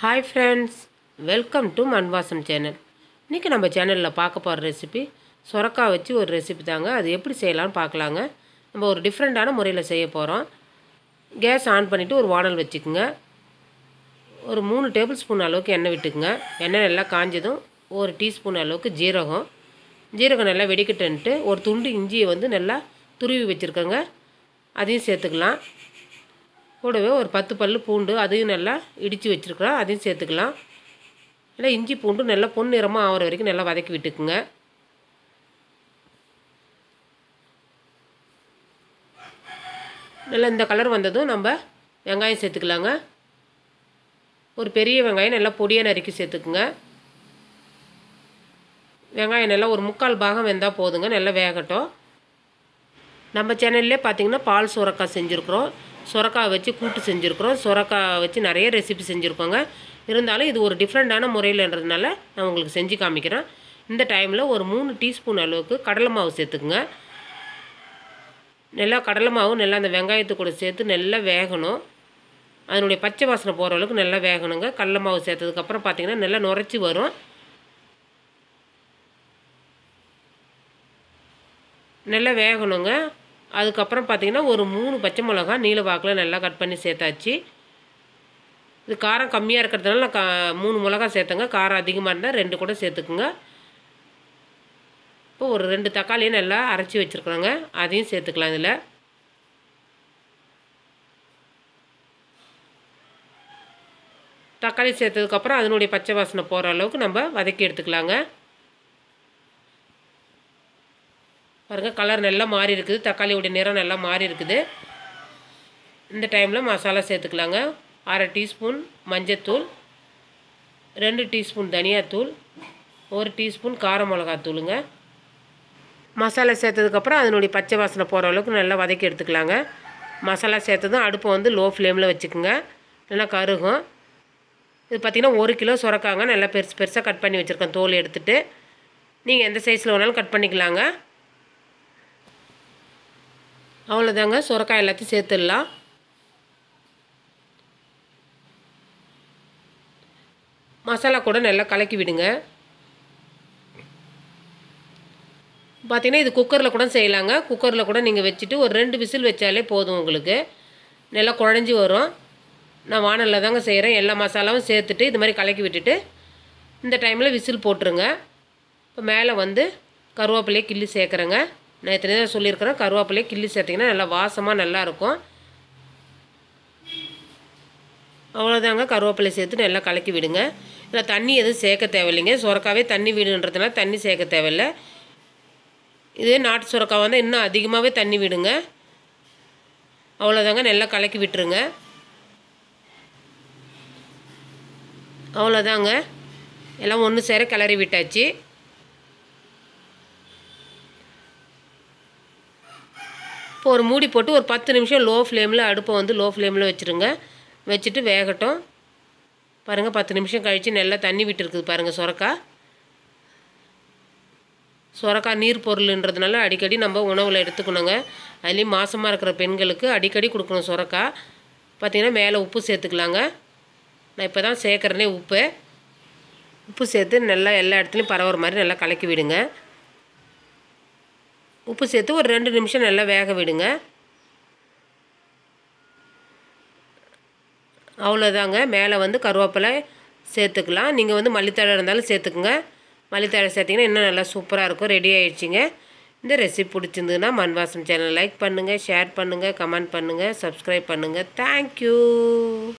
hi friends welcome to Manvasam channel இன்றைக்கி நம்ம சேனலில் பார்க்க போகிற ரெசிபி சொரக்காய் வச்சு ஒரு ரெசிபி தாங்க அது எப்படி செய்யலாம்னு பார்க்கலாங்க நம்ம ஒரு டிஃப்ரெண்ட்டான முறையில் செய்ய போகிறோம் கேஸ் ஆன் பண்ணிவிட்டு ஒரு வானல் வச்சுக்கோங்க ஒரு மூணு டேபிள் ஸ்பூன் அளவுக்கு எண்ணெய் விட்டுக்குங்க எண்ணெய் நல்லா காஞ்சதும் ஒரு டீஸ்பூன் அளவுக்கு ஜீரகம் ஜீரகம் நல்லா வெடிக்கட்டுன்ட்டு ஒரு துண்டு இஞ்சியை வந்து நல்லா துருவி வச்சுருக்கோங்க அதையும் சேர்த்துக்கலாம் கூடவே ஒரு பத்து பல் பூண்டு அதையும் நல்லா இடித்து வச்சுருக்குறோம் அதையும் சேர்த்துக்கலாம் நல்லா இஞ்சி பூண்டு நல்லா பொன்னிறமாக ஆகிற வரைக்கும் நல்லா வதக்கி விட்டுக்குங்க நல்லா இந்த கலர் வந்ததும் நம்ம வெங்காயம் சேர்த்துக்கலாங்க ஒரு பெரிய வெங்காயம் நல்லா பொடியாக நறுக்கி சேர்த்துக்குங்க வெங்காயம் நல்லா ஒரு முக்கால் பாகம் வெந்தால் போதுங்க நல்லா வேகட்டும் நம்ம சேனல்லே பார்த்தீங்கன்னா பால் சுரக்காய் செஞ்சுருக்குறோம் சுரக்காய் வச்சு கூட்டு செஞ்சுருக்குறோம் சுரக்காய் வச்சு நிறைய ரெசிபி செஞ்சுருக்கோங்க இருந்தாலும் இது ஒரு டிஃப்ரெண்ட்டான முறையில்ன்றதுனால நான் உங்களுக்கு செஞ்சு காமிக்கிறேன் இந்த டைமில் ஒரு மூணு டீஸ்பூன் அளவுக்கு கடலை மாவு சேர்த்துக்குங்க நல்லா கடலை மாவு நல்லா அந்த வெங்காயத்து கூட சேர்த்து நல்லா வேகணும் அதனுடைய பச்சை வாசனை போகிற அளவுக்கு நல்லா வேகணுங்க கடலை மாவு சேர்த்ததுக்கப்புறம் பார்த்திங்கன்னா நல்லா நுரைச்சி வரும் நல்லா வேகணுங்க அதுக்கப்புறம் பார்த்திங்கன்னா ஒரு மூணு பச்சை மிளகா நீல வாக்கில் நல்லா கட் பண்ணி சேர்த்தாச்சு இது காரம் கம்மியாக இருக்கிறதுனால நான் கா மூணு மிளகா சேர்த்தங்க காரம் அதிகமாக இருந்தால் ரெண்டு கூட சேர்த்துக்குங்க இப்போ ஒரு ரெண்டு தக்காளியும் நல்லா அரைச்சி வச்சுருக்குறோங்க அதையும் சேர்த்துக்கலாம் இதில் தக்காளி சேர்த்ததுக்கப்புறம் அதனுடைய பச்சை வாசனை போகிற அளவுக்கு நம்ம வதக்கி எடுத்துக்கலாங்க பாருங்கள் கலர் நல்லா மாறி இருக்குது தக்காளியோடைய நிறம் நல்லா மாறி இருக்குது இந்த டைமில் மசாலா சேர்த்துக்கலாங்க அரை டீஸ்பூன் மஞ்சத்தூள் ரெண்டு டீஸ்பூன் தனியாத்தூள் ஒரு டீஸ்பூன் கார மிளகாத்தூளுங்க மசாலா சேர்த்ததுக்கப்புறம் அதனுடைய பச்சை வாசனை போகிற அளவுக்கு நல்லா வதக்கி எடுத்துக்கலாங்க மசாலா சேர்த்ததும் அடுப்பை வந்து லோ ஃப்ளேமில் வச்சுக்கோங்க நல்லா கருகும் இது பார்த்திங்கன்னா ஒரு கிலோ சுரக்காங்க நல்லா பெருசு பெருசாக கட் பண்ணி வச்சுருக்கேன் தோல் எடுத்துகிட்டு நீங்கள் எந்த சைஸில் வேணாலும் கட் பண்ணிக்கலாங்க அவ்வளோதாங்க சுரக்காய் எல்லாத்தையும் சேர்த்துடலாம் மசாலா கூட நல்லா கலக்கி விடுங்க பார்த்தீங்கன்னா இது குக்கரில் கூட செய்யலாங்க குக்கரில் கூட நீங்கள் வச்சுட்டு ஒரு ரெண்டு விசில் வச்சாலே போதும் உங்களுக்கு நல்லா குழஞ்சி வரும் நான் வானலில் தாங்க செய்கிறேன் எல்லா மசாலாவும் சேர்த்துட்டு இது மாதிரி கலக்கி விட்டுட்டு இந்த டைமில் விசில் போட்டுருங்க இப்போ மேலே வந்து கருவேப்பிலையை கிள்ளி சேர்க்குறேங்க நான் எத்தனை தான் சொல்லியிருக்கிறேன் கருவேப்பிலையை கிள்ளி சேர்த்திங்கன்னா நல்லா வாசமாக நல்லாயிருக்கும் அவ்வளோதாங்க கருவேப்பிலை சேர்த்து நல்லா கலக்கி விடுங்க இதில் தண்ணி எதுவும் சேர்க்க தேவையில்லைங்க சுரக்காவே தண்ணி விடுன்றதுனால தண்ணி சேர்க்க தேவையில்லை இதே நாட்டு சுரக்காய் வந்தால் இன்னும் அதிகமாகவே தண்ணி விடுங்க அவ்வளோதாங்க நல்லா கலக்கி விட்டுருங்க அவ்வளோதாங்க எல்லாம் ஒன்று சேர கிளறி விட்டாச்சு இப்போ ஒரு மூடி போட்டு ஒரு பத்து நிமிஷம் லோ ஃப்ளேமில் அடுப்பை வந்து லோ ஃப்ளேமில் வச்சுருங்க வச்சுட்டு வேகட்டும் பாருங்கள் பத்து நிமிஷம் கழித்து நல்லா தண்ணி விட்டுருக்குது பாருங்கள் சுரக்காய் சுரக்காய் நீர் பொருள்ன்றதுனால அடிக்கடி நம்ம உணவில் எடுத்துக்கணுங்க அதுலேயும் மாதமாக இருக்கிற பெண்களுக்கு அடிக்கடி கொடுக்கணும் சுரக்காய் பார்த்திங்கன்னா மேலே உப்பு சேர்த்துக்கலாங்க நான் இப்போ தான் சேர்க்குறேனே உப்பு உப்பு சேர்த்து நல்லா எல்லா இடத்துலையும் பரவுற மாதிரி நல்லா கலக்கி விடுங்க உப்பு சேர்த்து ஒரு ரெண்டு நிமிஷம் நல்லா வேக விடுங்க அவ்வளோதாங்க மேலே வந்து கருவேப்பிலை சேர்த்துக்கலாம் நீங்கள் வந்து மல்லித்தழை இருந்தாலும் சேர்த்துக்குங்க மல்லித்தழை சேர்த்திங்கன்னா இன்னும் நல்லா சூப்பராக இருக்கும் ரெடி ஆகிடுச்சிங்க இந்த ரெசிபி பிடிச்சிருந்ததுன்னா மண்வாசம் சேனல் லைக் பண்ணுங்கள் ஷேர் பண்ணுங்கள் கமெண்ட் பண்ணுங்கள் சப்ஸ்கிரைப் பண்ணுங்கள் தேங்க்யூ